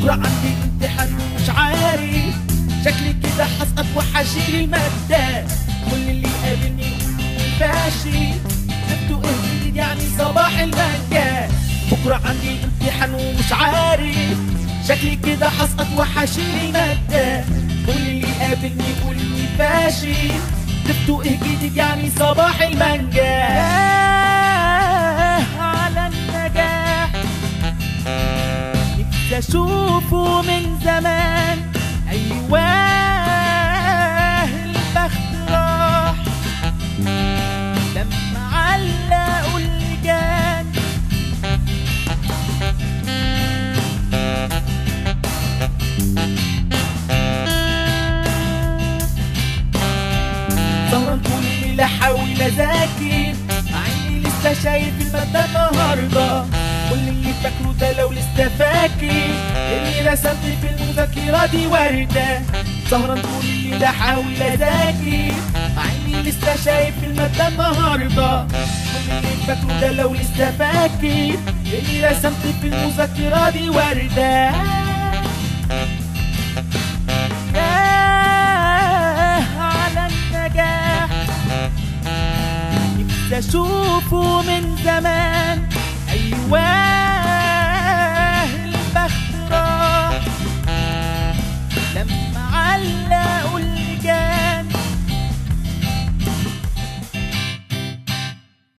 بكرة عندي امتحان ومش عارف شكلي كده هسقط وحشيل المادة كل اللي قابلني فاشي جبتوا ايه جديد يعني صباح المانجا بكرة عندي امتحان ومش عارف شكلي كده هسقط وحشيل المادة كل اللي قابلني يقول لي فاشي جبتوا ايه جديد يعني صباح المانجا ياه على النجاح نفسي اشوفه من زمان ايوه البخت راح لما علقوا اللجان سهران طول الليل احاول اذاكر مع اني لسه شايف المادة النهارده كل اللي فاكره ده لو لسه فاكر اللي رسمت في المذاكرة دي وردة سهران طول الليل احاول اذاكر مع اني لسه شايف المادة النهارده كل اللي فاكره ده لو لسه فاكر اللي رسمت في المذاكرة دي وردة ياه على النجاح نفسي اشوفه من زمان